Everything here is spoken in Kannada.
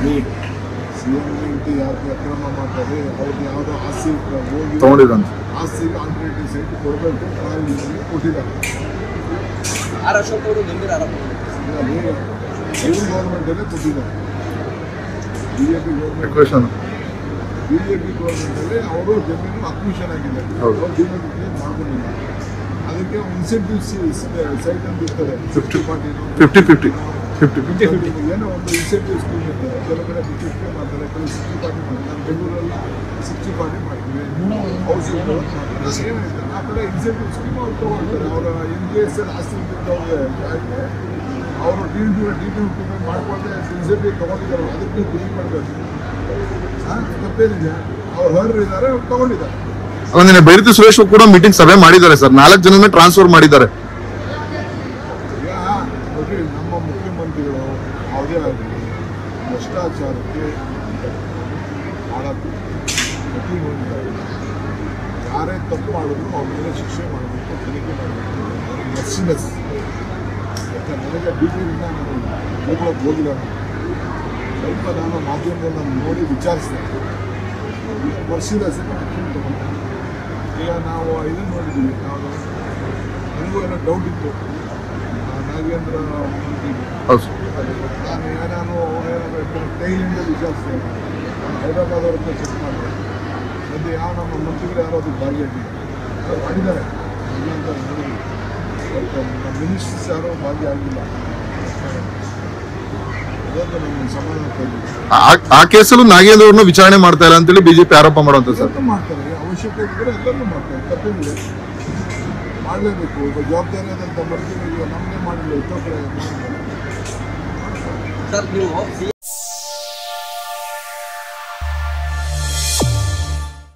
ಸಿ ಎಂ ಇಂಟಿ ಯಾಕೆ ಅಕ್ರಮ ಮಾಡ್ತಾರೆ ಅವ್ರಿಗೆ ಯಾವುದೋ ಆಸ್ತಿ ಹೋಗಿ ತಗೊಂಡಿದ್ದಾನೆ ಆಸ್ತಿ ಆಲ್ಟರ್ನೇಟಿವ್ ಸೈಟ್ ಕೊಡಬೇಕು ಪ್ರಾರಂಭಿಸಲು ಕೊಟ್ಟಿದ್ದಾರೆ ಆರ್ ಅಶೋಕ್ ಅವರು ಗಂಭೀರ ಆರೋಪಗಳು ಇವ್ರ ಗೌರ್ಮೆಂಟಲ್ಲೇ ಕೊಟ್ಟಿದ್ದಾರೆ B J P government question B J P ಗೌರ್ಮೆಂಟಲ್ಲಿ ಅವರು ಜಮೀನು ಅಕ್ವಿಷನ್ ಆಗಿದ್ದಾರೆ ಹೌದು. ಅವ್ರು ಡಿಮಾರ್ಕೆಟ್ ಮಾಡ್ಕೊಂಡಿಲ್ಲ ಅದಕ್ಕೆ ಇನ್ಸೆಂಟಿವ್ ಸೈಟ್ ಅಂತ ಇರ್ತದೆ ಫಿಫ್ಟಿ ಫಾರ್ಟಿನೋ fifty fifty fifty fifty fifty ಏನೋ ಒಂದು ಇನ್ಸೆಂಟಿವ್ ಸ್ಕೀಮ್ ಇರ್ತದೆ ಕೆಲವು ಕಡೆ ಫಿಫ್ಟಿ ಫಿಫ್ಟಿ ಮಾಡ್ತಾರೆ ಕೆಲವು ಸಿಕ್ಸ್ಟಿ ಫಾರ್ಟಿ ಮಾಡ್ತಾರೆ ನಾನು ಬೆಂಗಳೂರಲ್ಲಿ ಸಿಕ್ಸ್ಟಿ ಫಾರ್ಟಿ ಮಾಡ್ತೀವಿ ಹೌಸಿಂಗ್ ಮಾಡ್ತಾರೆ ಏನಾಯ್ತು ಆ ಕಡೆ ಇನ್ಸೆಂಟಿವ್ ಸ್ಕೀಮ್ ಅವ್ರು ತೊಗೊಳ್ತಾರೆ ಅವರ ಎನ್ ಜಿ ಎಸ್ ಅಲ್ಲಿ ಆಸ್ತಿ ಇದ್ದಿದ್ದವ್ರಿಗೆ ಜಾಗಕ್ಕೆ ಅವರು D D D T payment ಮಾಡ್ಕೊಂಡ್ರೆ ಇನ್ಸೆಂಟಿವ್ ತೊಗೊಂಡಿದ್ದಾರೆ ಅದಕ್ಕೆ ಬಿಲ್ ಮಾಡಬೇಕು ಹಾಂ ತಪ್ಪೇನಿದೆ ಅವ್ರು ಹರ್ರು ಇದ್ದಾರೆ ಅವ್ರು ತೊಗೊಂಡಿದ್ದಾರೆ ಅಲ್ಲ ನಿನ್ನೆ ಬೈರತಿ ಸುರೇಶ್ ಕೂಡ ಮೀಟಿಂಗ್ ಸಭೆ ಮಾಡಿದ್ದಾರೆ ಸರ್ ನಾಲ್ಕು ಜನನ ಟ್ರಾನ್ಸ್ಫರ್ ಮಾಡಿದ್ದಾರೆ ಈಗ ನೋಡ್ರಿ ನಮ್ಮ ಮುಖ್ಯಮಂತ್ರಿಗಳು ಯಾವುದೇ ಆಗಲಿ ಭ್ರಷ್ಟಾಚಾರಕ್ಕೆ ಮಾಡೋದು ಗತಿ ಹೊಂದಿದ್ದಾರೆ ಯಾರೇ ತಪ್ಪು ಮಾಡಿದ್ರು ಅವ್ರ ಮೇಲೆ ಶಿಕ್ಷೆ ಮಾಡಬೇಕು ತನಿಖೆ ಮಾಡಬೇಕು ಮರ್ಸಿಲೆಸ್ ಯಾಕಂದ್ರೆ ನನಗೆ ಡಿಗ್ರಿಯಿಂದ ನಾನು ಹೋಗ್ಳಕ್ಕೆ ಹೋಗಿಲ್ಲ ನಾನು. ಸ್ವಲ್ಪ ನಾನು ಮಾಧ್ಯಮದಲ್ಲಿ ನಾನು ನೋಡಿ ವಿಚಾರಿಸಿದೆ ಮರ್ಸಿಲೆಸ್ ಆ್ಯಕ್ಷನ್ ತಗೊಂಡೆ ಈಗ ನಾವು ಇದನ್ನು ನೋಡಿದ್ವಿ ನಾವು ನನಗೂ ಏನೋ ಡೌಟ್ ಇತ್ತು ಆ ನಾಗೇಂದ್ರ ಮಂತ್ರಿ ಹೌದು ನಾನು ಏನಾನು ಕೈಯಿಂದ ವಿಚಾರಿಸಿದೆ ಹೈದರಾಬಾದ್ ಅವ್ರ ಹತ್ರ ಚೆಕ್ ಮಾಡಿದೆ ಸದ್ಯ ಯಾವ ನಮ್ಮ ಮಂತ್ರಿಗಳು ಯಾರೋ ಅದಕ್ಕೆ ಭಾಗಿಯಾಗಿದ್ದಾರೆ ಯಾರೋ ಮಾಡಿದ್ದಾರೆ ಇಲ್ಲ ಅಂತ ನೋಡಿದ್ವಿ ಬಟ್ ನಮ್ಮ ಮಿನಿಸ್ಟರ್ಸ್ ಯಾರೋ ಭಾಗಿಯಾಗಿಲ್ಲ ಅದೊಂದು ನಮ್ಮ ಸಮಾಧಾನ ತಂದಿದೆ ಆ- ಆ ಕೇಸಲ್ಲೂ ನಾಗೇಂದ್ರ ಅವ್ರನ್ನ ವಿಚಾರಣೆ ಮಾಡ್ತಾ ಇಲ್ಲ ಅಂತೇಳಿ ಬಿಜೆಪಿ ಆರೋಪ ಮಾಡುವಂತ ಸರ್ ಎಲ್ಲರೂ ಮಾಡ್ತಾರೆ ಅವಶ್ಯಕತೆ ಇದ್ದರೆ ಎಲ್ಲರೂ ಮಾಡ್ತಾರೆ ತಪ್ಪೇನಿದೆ ಮಾಡಲೇಬೇಕು ಒಬ್ಬ ಜವಾಬ್ದಾರಿಯಾದಂಥ ಮಂತ್ರಿಗಳಿಗೆ ನಮ್ಮನ್ನೇ ಮಾಡಿಲ್ಲ ಎಷ್ಟೋ ಕಡೆ ಮಾಡಿದ್ದಾರೆ ಸರ್ ನೀವು